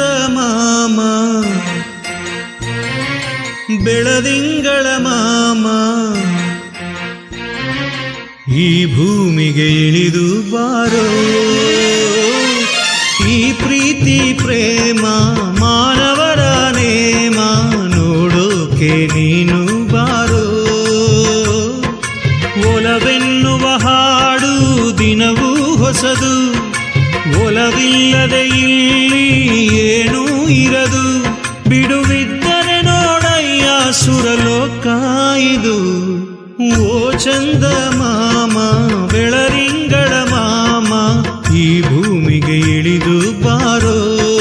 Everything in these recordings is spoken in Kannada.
ಮಾಮ ಬೆಳದಿಂಗಳ ಮಾಮ ಈ ಭೂಮಿಗೆ ಇಳಿದು ಬಾರೋ ಈ ಪ್ರೀತಿ ಪ್ರೇಮ ಮಾನವರ ನೇಮ ನೋಡೋಕೆ ನೀನು ಬಾರೋ ಒಲವೆನ್ನುವ ಹಾಡು ದಿನವೂ ಹೊಸದು ಒಲವಿಲ್ಲದೆ ಇಲ್ಲಿ ಏನೂ ಇರದು ಬಿಡುವಿದ್ದರೆ ನೋಡಯ್ಯ ಸುರಲೋಕ ಇದು ಓ ಚಂದ ಮಾಮ ಬೆಳರಿಂಗಳ ಮಾಮ ಈ ಭೂಮಿಗೆ ಇಳಿದು ಬಾರೋ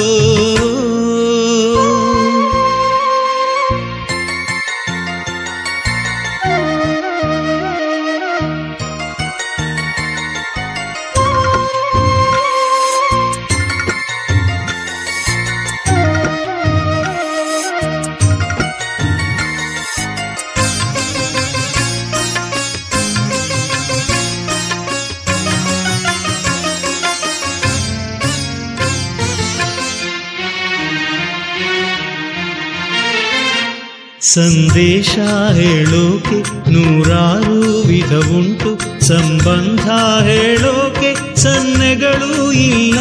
ಸಂದೇಶ ಹೇಳೋಕೆ ನೂರಾರು ವಿಧವುಂಟು ಸಂಬಂಧ ಹೇಳೋಕೆ ಸನ್ನೆಗಳು ಇಲ್ಲ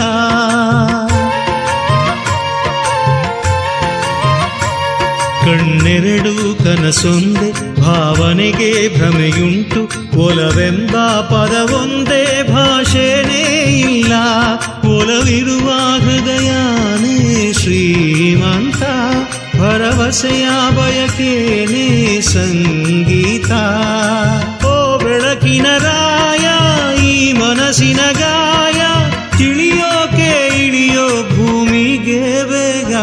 ಕಣ್ಣೆರಡು ಕನಸೊಂದೆ ಭಾವನೆಗೆ ಭ್ರಮೆಯುಂಟು ಒಲವೆಂಬ ಪದವೊಂದೇ ಭಾಷೆನೇ ಇಲ್ಲ ಒಲವಿರುವ ಹೃದಯನೇ ಶ್ರೀಮಂತ ಭರವಸೆಯ ಬಯಕೇನೆ ಸಂಗೀತ ಓ ಬೆಳಕಿನ ರಾಯ ಈ ಮನಸ್ಸಿನ ಗಾಯ ತಿಳಿಯೋಕೆ ಇಳಿಯೋ ಭೂಮಿಗೆ ಬೇಗ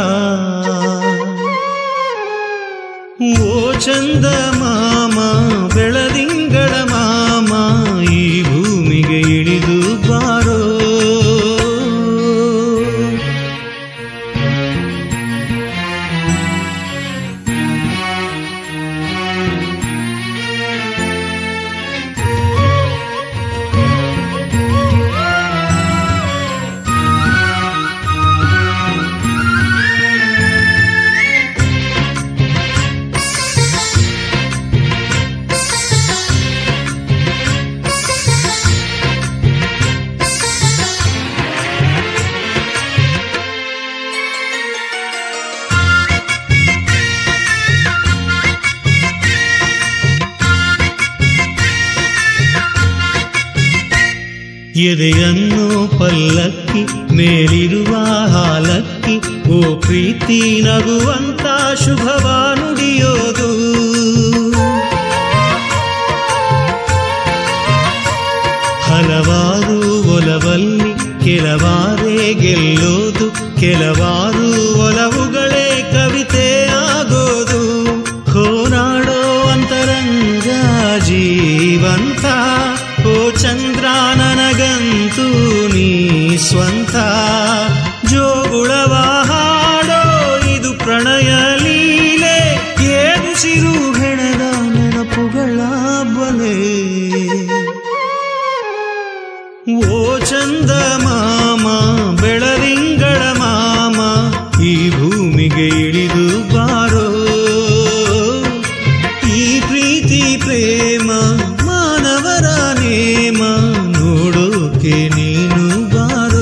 ಓ ಚಂದ ಮಾಮ ಬೆಳದಿಂಗಳ ಮಾಮ ಈ ಭೂಮಿಗೆ ಇಳಿದು ಬಾರೋ ಎದೆಯನ್ನು ಪಲ್ಲಕ್ಕಿ ಮೇಲಿರುವ ಹಾಲಕ್ಕಿ ಓ ಪ್ರೀತಿ ನಗುವಂತ ಶುಭವ ನುಡಿಯೋದು ಹಲವಾರು ಒಲವಲ್ಲಿ ಕೆಲವಾರೇ ಗೆಲ್ಲೋದು ಕೆಲವಾರು ಒಲವುಗಳೇ ಕವಿತೆ ಆಗೋದು ಹೋರಾಡೋ ಅಂತರಂಗ ಜೀವಂತ ಓ ಚಂದ್ರ ನನಗಂತೂ ನೀ ಸ್ವಂತ ಜೋಗುಳವ ಹಾಡೋ ಇದು ಪ್ರಣಯ ಲೀಲೆ ಏದುಸಿರು ಹೆಣದ ನೆನಪುಗಳ ಬಲೆ ಓ ಚಂದ ಮಾಮ ಬೆಳರಿಂಗಳ ಮಾಮ ಈ ಭೂಮಿಗೆ ಇಳಿದು ಬಾರೋ ಈ ಪ್ರೀತಿ ಪ್ರೇಮ ಮಾನವರ ನೇಮ ನೋಡೋಕೆ ನೀನು ಬಾರೋ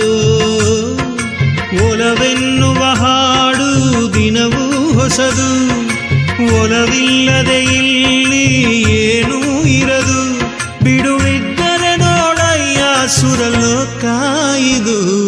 ಒಲವೆನ್ನುವ ಹಾಡು ದಿನವೂ ಹೊಸದು ಒಲವಿಲ್ಲದೆ ಇಲ್ಲಿ ಏನೂ ಇರದು ಬಿಡುವಿದ್ದರೆ ನೋಡಯ್ಯ ಸುರಲೋಕ ಇದು